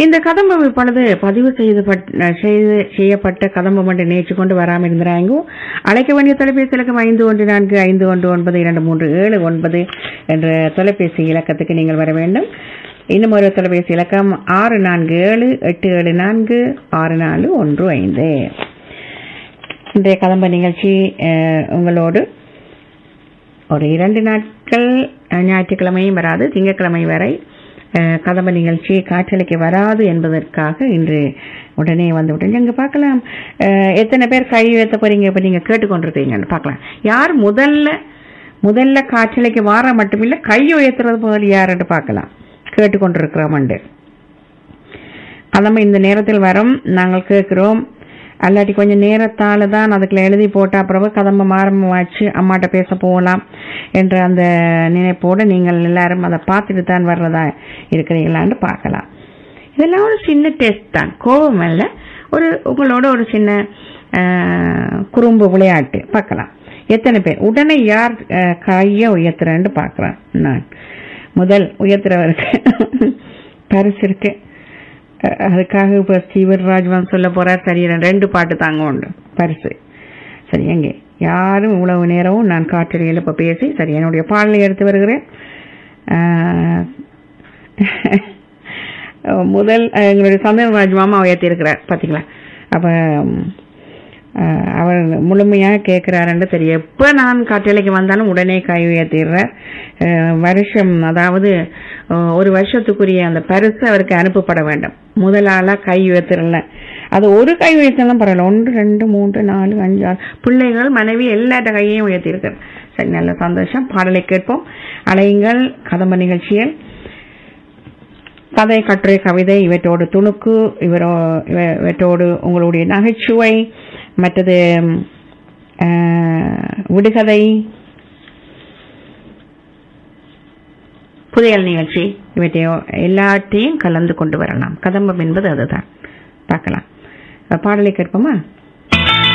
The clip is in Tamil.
இந்த கதம்பம் இப்பொழுது பதிவு செய்து செய்து செய்யப்பட்ட கதம்பம் என்று நேற்று கொண்டு வராமல் இருந்தாங்க அழைக்க வேண்டிய தொலைபேசி இலக்கம் ஐந்து ஒன்று நான்கு ஐந்து ஒன்று ஒன்பது இரண்டு மூன்று ஏழு ஒன்பது என்ற தொலைபேசி இலக்கத்துக்கு நீங்கள் வர வேண்டும் இன்னும் ஒரு தொலைபேசி இலக்கம் ஆறு நான்கு ஏழு எட்டு ஏழு நான்கு ஆறு நாலு ஒன்று ஐந்து இன்றைய கதம்ப நிகழ்ச்சி அஹ், உங்களோடு ஒரு இரண்டு நாட்கள் அஹ், ஞாயிற்றுக்கிழமையும் வராது திங்கட்கிழமை வரை அஹ், கதம்ப நிகழ்ச்சி காற்றலைக்கு வராது என்பதற்காக இன்று உடனே வந்து விட்டேன் இங்க பார்க்கலாம் அஹ், எத்தனை பேர் கை உயர்த்த போறீங்க இப்ப நீங்க கேட்டுக்கொண்டிருக்கீங்கன்னு பார்க்கலாம் யார் முதல்ல முதல்ல காற்றலைக்கு வார மட்டுமில்ல கை உயர்த்துறது போல் யாருன்னு பார்க்கலாம் கேட்டுக்கொண்டிருக்கிறோம் அதம்ம இந்த நேரத்தில் வரும் நாங்கள் கேட்கிறோம் அல்லாட்டி கொஞ்சம் நேரத்தால தான் அதுக்குள்ள எழுதி போட்ட அப்புறம் கதம்ப ஆரம்பமாச்சு அம்மாட்ட பேச போகலாம் என்ற அந்த நினைப்போடு நீங்கள் எல்லாரும் அதை பார்த்துட்டு தான் வர்றதா இருக்கிறீங்களான்னு பார்க்கலாம் இதெல்லாம் ஒரு சின்ன டெஸ்ட் தான் கோபம் அல்ல ஒரு உங்களோட ஒரு சின்ன ஆஹ், குறும்பு விளையாட்டு பார்க்கலாம் எத்தனை பேர் உடனே யார் ஆஹ், கையை உயர்த்துறேன்னு பார்க்குறேன் நான் முதல் உயர்த்துறவருக்கு பரிசு இருக்கு அஹ் அதுக்காக இப்ப ஸ்டீவன் ராஜ்வான் சொல்ல போறார் சரி ரெண்டு பாட்டு தாங்க உண்டு பரிசு சரி எங்கே யாரும் இவ்வளவு நேரமும் நான் காற்றடியில் இப்ப பேசி சரி என்னுடைய பாடலை எடுத்து வருகிறேன் ஆஹ் முதல் அஹ் எங்களுடைய சந்தனராஜ் மாமா உயர்த்தி இருக்கிறார் பாத்தீங்களா அப்ப உம், ஆஹ் அவர் முழுமையாக கேட்கிறாருன்னு தெரியும் எப்ப நான் காற்றலைக்கு வந்தாலும் உடனே கை உயர்த்திடுறார் ஆஹ் வருஷம் அதாவது ஆஹ் ஒரு வருஷத்துக்குரிய அந்த பரிசு அவருக்கு அனுப்பப்பட வேண்டும் முதலாளா கை உயர்த்திடல அது ஒரு கை உயர்த்தலாம் பரவாயில்ல ஒன்று ரெண்டு மூன்று நாலு அஞ்சு ஆறு பிள்ளைகள் மனைவி எல்லாட்ட கையையும் உயர்த்தியிருக்கார் சரி நல்ல சந்தோஷம் பாடலை கேட்போம் அலையுங்கள் கதம்ப நிகழ்ச்சியில் கதை கட்டுரை கவிதை இவற்றோடு துணுக்கு இவரோ இவ- இவற்றோடு உங்களுடைய நகைச்சுவை மற்றது ம், ஆஹ், விடுகதை புதையல் நிகழ்ச்சி இவற்றையோ எல்லாத்தையும் கலந்து கொண்டு வரலாம் கதம்பம் என்பது அதுதான் பார்க்கலாம் பாடலை கேட்போமா